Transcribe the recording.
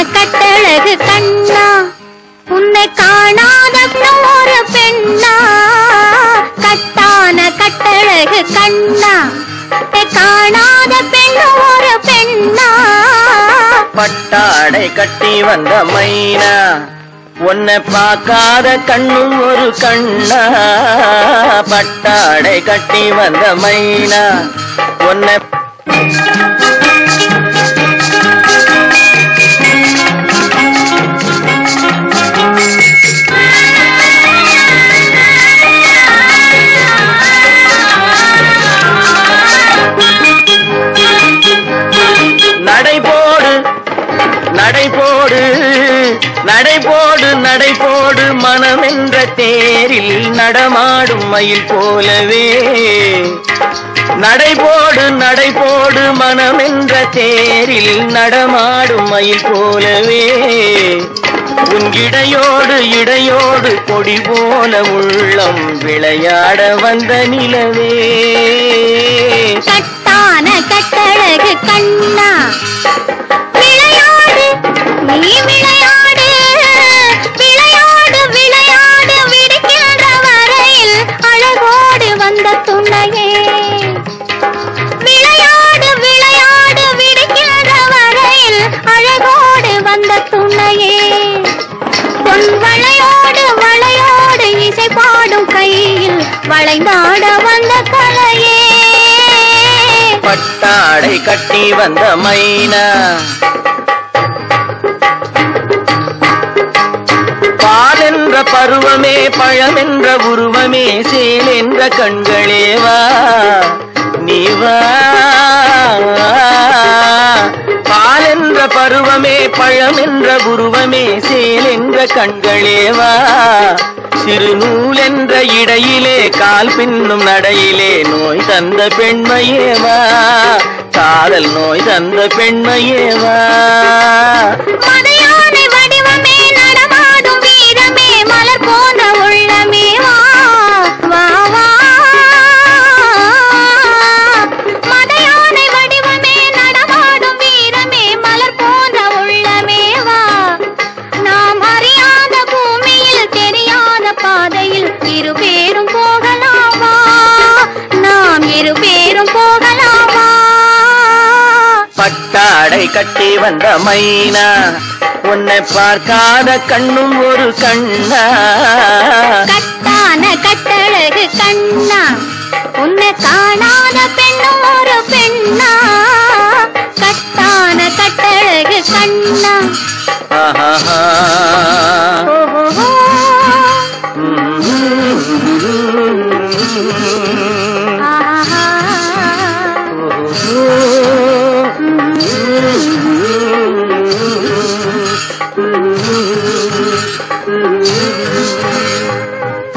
கட்டழகு கண்ணா உன்னை காணாத ஒரு பெண்ணா கட்டான கட்டழகு கண்ணா உன்னை காணாத பெண் ஒரு பெண்ணா பட்டாடை கட்டி வந்த மைனா உன்னை பார்க்காத கண்ணும் ஒரு கண்ணா பட்டாடை கட்டி வந்த மைனா உன்னை நடைபோடு நடைபோடு நடைபோடு நடைபோடு மனமென்ற தேரில் நடமாடும் மயில் போலவே நடைபோடு நடைபோடு மனமென்ற தேரில் நடமாடும் மயில் போலவே உன் இடையோடு இடையோடு கொடி போல உள்ளம் விளையாட வந்த நிலவே கட்டான கட்டழகு கண்ணா விளையாடு நீ விளையாடு விளையாடு விளையாடு விடுக்கின்ற வரையில் அழகோடு வந்த துணையே விளையாடு விளையாடு விடுக்கின்ற வரையில் அழகோடு வந்த துணையே பொன் வளையோடு வளையோடு இசை பாடும் கையில் வளைந்தாட வந்த கலையே பட்டாடை கட்டி வந்த மைனா பால் என்ற பருவமே பழமென்ற உருவமே சேல் என்ற கண்களே வா நீ வா பால் என்ற பருவமே பழமென்ற உருவமே சேல் என்ற கண்களே வா சிறு நூல் என்ற இடையிலே கால் பின்னும் நடையிலே நோய் தந்த பெண்மையேவா காதல் நோய் தந்த பெண்மையேவா மதையானை வடிவமே நடமாடும் வீரமே மலர் போன்ற உள்ளமே வா வா வா மதையானை வடிவமே நடமாடும் வீரமே மலர் போன்ற உள்ளமே வா நாம் அறியாத பூமியில் தெரியாத பாதையில் இரு பேரும் போகலாமா நாம் இரு பேரும் போகலாமா பட்டாடை கட்டி வந்த மைனா உன்னை பார்க்காத கண்ணும் ஒரு கண்ணா கட்டான கட்டழகு கண்ணா உன்னை காணாத பெண்ணும் ஒரு பெண்ணா கட்டான கட்டழகு கண்ணா ஆஹா